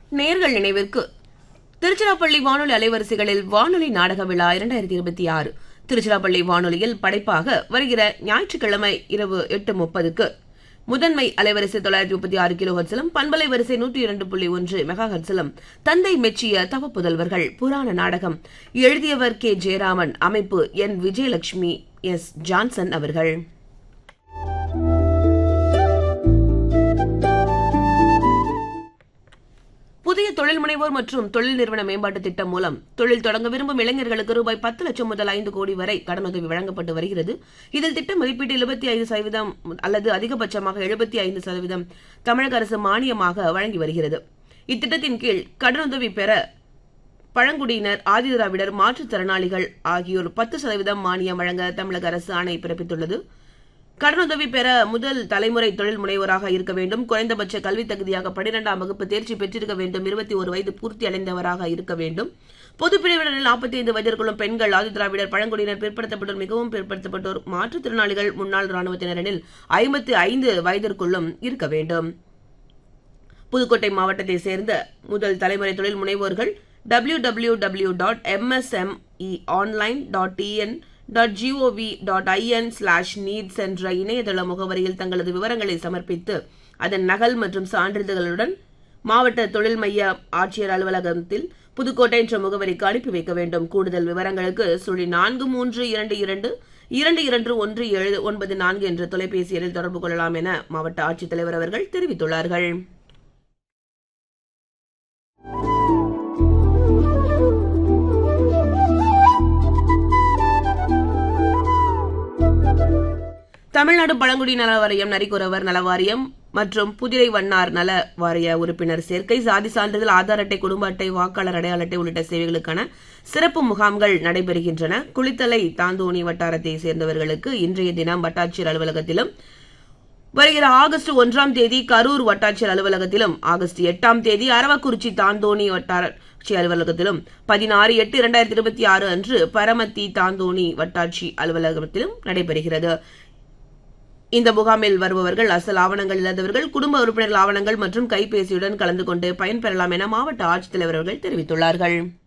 நேர்கள் நினைவிற்கு திருச்சிராப்பள்ளி வானொலி அலைவரிசைகளில் வானொலி நாடக விழா இரண்டாயிரத்தி இருபத்தி ஆறு திருச்சிராப்பள்ளி வானொலியில் படைப்பாக வருகிற ஞாயிற்றுக்கிழமை இரவு எட்டு முப்பதுக்கு முதன்மை அலைவரிசை தொள்ளாயிரத்தி முப்பத்தி ஆறு கிலோ ஹர்ட்ஸிலும் பண்பலை வரிசை நூற்றி இரண்டு புள்ளி ஒன்று மெகா ஹர்ட்ஸிலும் தந்தை மெச்சிய தவ புதல்வர்கள் புராண நாடகம் எழுதியவர் கே ஜெயராமன் அமைப்பு என் விஜயலட்சுமி எஸ் ஜான்சன் அவர்கள் புதிய தொழில் முனைவோர் மற்றும் தொழில் நிறுவன மேம்பாட்டு திட்டம் மூலம் தொழில் தொடங்க விரும்பும் இளைஞர்களுக்கு ரூபாய் பத்து லட்சம் முதல் ஐந்து கோடி வரை கடனுதவி வழங்கப்பட்டு வருகிறது இதில் திட்ட மதிப்பீட்டு எழுபத்தி ஐந்து சதவீதம் அல்லது அதிகபட்சமாக எழுபத்தி ஐந்து சதவீதம் தமிழக அரசு மானியமாக வழங்கி வருகிறது இத்திட்டத்தின் கீழ் கடனுதவி பெற பழங்குடியினர் ஆதிதிராவிடர் மாற்றுத்திறனாளிகள் ஆகியோர் பத்து சதவீதம் மானியம் வழங்க தமிழக அரசு ஆணை பிறப்பித்துள்ளது கடனுதவி பெற முதல் தலைமுறை தொழில் முனைவோராக இருக்க வேண்டும் குறைந்தபட்ச கல்வி தகுதியாக பனிரெண்டாம் வகுப்பு தேர்ச்சி பெற்றிருக்க வேண்டும் இருபத்தி ஒரு வயது பூர்த்தி அடைந்தவராக இருக்க வேண்டும் பொது பிரிவினரில் நாற்பத்தி ஐந்து வயதிற்குள்ளும் பெண்கள் ஆதிதிராவிடர் பழங்குடியினர் பிற்படுத்தப்பட்டோர் மிகவும் பிற்படுத்தப்பட்டோர் மாற்றுத்திறனாளிகள் முன்னாள் ராணுவத்தினரில் ஐம்பத்தி ஐந்து வயதிற்குள்ளும் இருக்க வேண்டும் புதுக்கோட்டை மாவட்டத்தை சேர்ந்த முதல் தலைமுறை தொழில் முனைவோர்கள் W W W dot MSME online dot TN dot GOV dot IN slash needs என்ற இணையதள முகவரியில் தங்களது விவரங்களை சமர்ப்பித்து அதன் நகல் மற்றும் சான்றிதழ்களுடன் மாவட்ட தொழில் மைய ஆட்சியர் அலுவலகத்தில் புதுக்கோட்டை என்ற முகவரிக்கு அனுப்பி வைக்க வேண்டும் கூடுதல் விவரங்களுக்கு சுழி நான்கு மூன்று இரண்டு இரண்டு இரண்டு இரண்டு ஒன்று ஏழு ஒன்பது நான்கு என்ற தொலைபேசி எண்ணில் தொடர்பு கொள்ளலாம் என மாவட்ட ஆட்சித்தலைவர் அவர்கள் தெரிவித்துள்ளார்கள் தமிழ்நாடு பழங்குடி நல வாரியம் நரிக்குறவர் நல வாரியம் மற்றும் புதிரை வண்ணார் நல வாரிய உறுப்பினர் சேர்க்கை சாதி சான்றிதழ் ஆதார் அட்டை குடும்ப அட்டை வாக்காளர் அடையாள அட்டை உள்ளிட்ட சேவைகளுக்கான சிறப்பு முகாம்கள் நடைபெறுகின்றன குளித்தலை தாந்தோணி வட்டாரத்தை சேர்ந்தவர்களுக்கு இன்றைய தினம் வட்டாட்சியர் அலுவலகத்திலும் வருகிற ஆகஸ்ட் ஒன்றாம் தேதி கரூர் வட்டாட்சியர் அலுவலகத்திலும் ஆகஸ்ட் எட்டாம் தேதி அரவக்குறிச்சி தாந்தோணி வட்டாட்சி அலுவலகத்திலும் பதினாறு எட்டு இரண்டாயிரத்தி இருபத்தி ஆறு அன்று பரமத்தி தாந்தோணி வட்டாட்சி அலுவலகத்திலும் நடைபெறுகிறது இந்த முகாமில் வருபவர்கள் அசல் ஆவணங்கள் இல்லாதவர்கள் குடும்ப உறுப்பினர்கள் ஆவணங்கள் மற்றும் கைபேசியுடன் கலந்து கொண்டு பயன்பெறலாம் என மாவட்ட ஆட்சித்தலைவர் அவர்கள் தெரிவித்துள்ளார்கள்